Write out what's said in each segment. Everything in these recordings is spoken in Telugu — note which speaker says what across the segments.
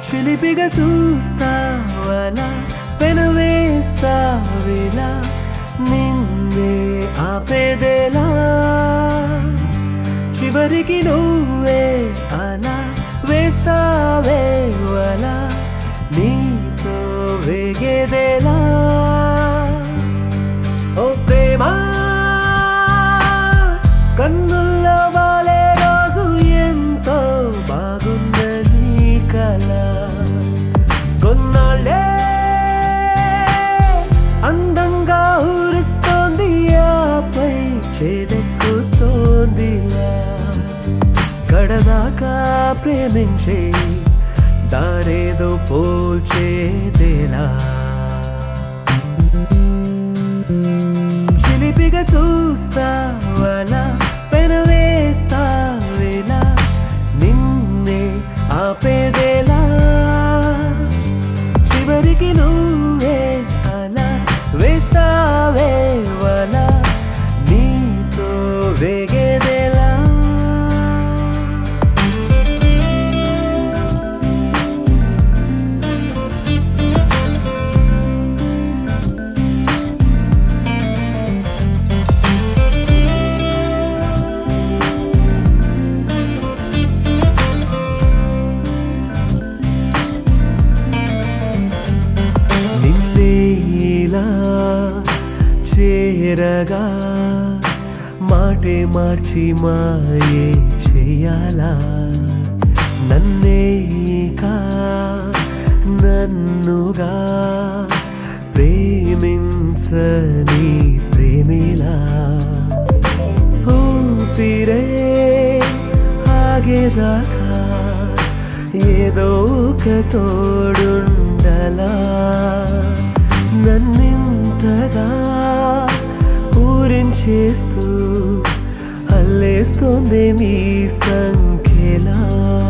Speaker 1: చిలిపిగా చూస్తావలా పెనవేస్తావిలా నిన్నే ఆపేదేలా చివరికి నువ్వే అలా వేస్తావే వలా నీతో వేగేదేలా ఓ ప్రేమ కన్నుల్లో వాలే రోజు ఎంతో బాగుందని కల కొన్నాళ్ళే అందంగా ఊరిస్తోంది ఆపై చేదెక్కుతోందిలా కడదాకా ప్రేమించే దారేదో పోల్చేదేలా చిలిపిగా చూస్తావలా పెనవేస్తావేలా నిన్నే ఆపేదేలా చివరికి నువ్వే అలా వేస్తావే వలా నీతో వేగేదేలా నిన్నే ఇలా చేరగా మాటే మార్చి మాయే చేయాలా నన్నే కా నన్నుగా ప్రేమించని ప్రేమిలా ఊపిరే ఆగేదాకా ఏదో ఒక తోడుండలా నన్నింతగా ఊరించేస్తూ అల్లేస్తోంది నీ సంఖ్యలా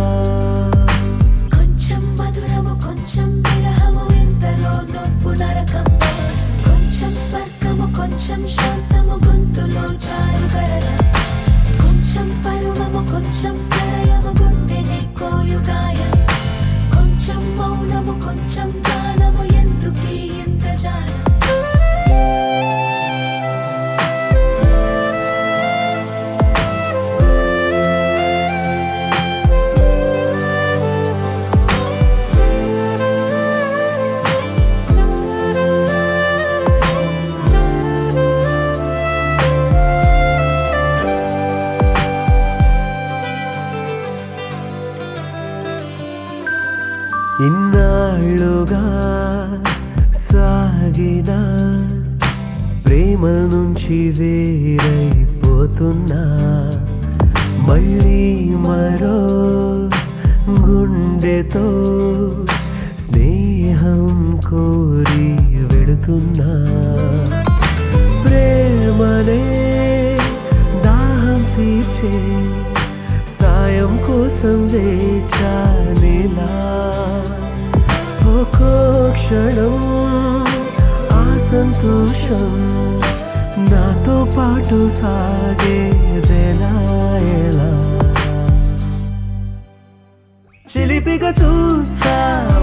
Speaker 2: కొంచెం మధురము కొంచెం విరహము ఇంతలో నవ్వు నరకం కొంచెం స్వర్గము కొంచెం శాంతము గొంతులో చారు కరడం కొంచెం పరువము కొంచెం ప్రళయము గుండెనే కోయు గాయం కొంచెం మౌనము కొంచెం గానము ఎందుకీ ఇంత జాలం
Speaker 1: ఇన్నాళ్ళుగా సాగిన ప్రేమ నుంచి వేరైపోతున్నా మళ్ళీ మరో గుండెతో స్నేహం కోరి వెళుతున్నా ప్రేమనే దాహం తీర్చే సాయం కోసం వేచానిలా ఒక్కో క్షణం ఆ సంతోషం నాతో పాటు సాగేదెలా ఎలా చిలిపిగా చూస్తా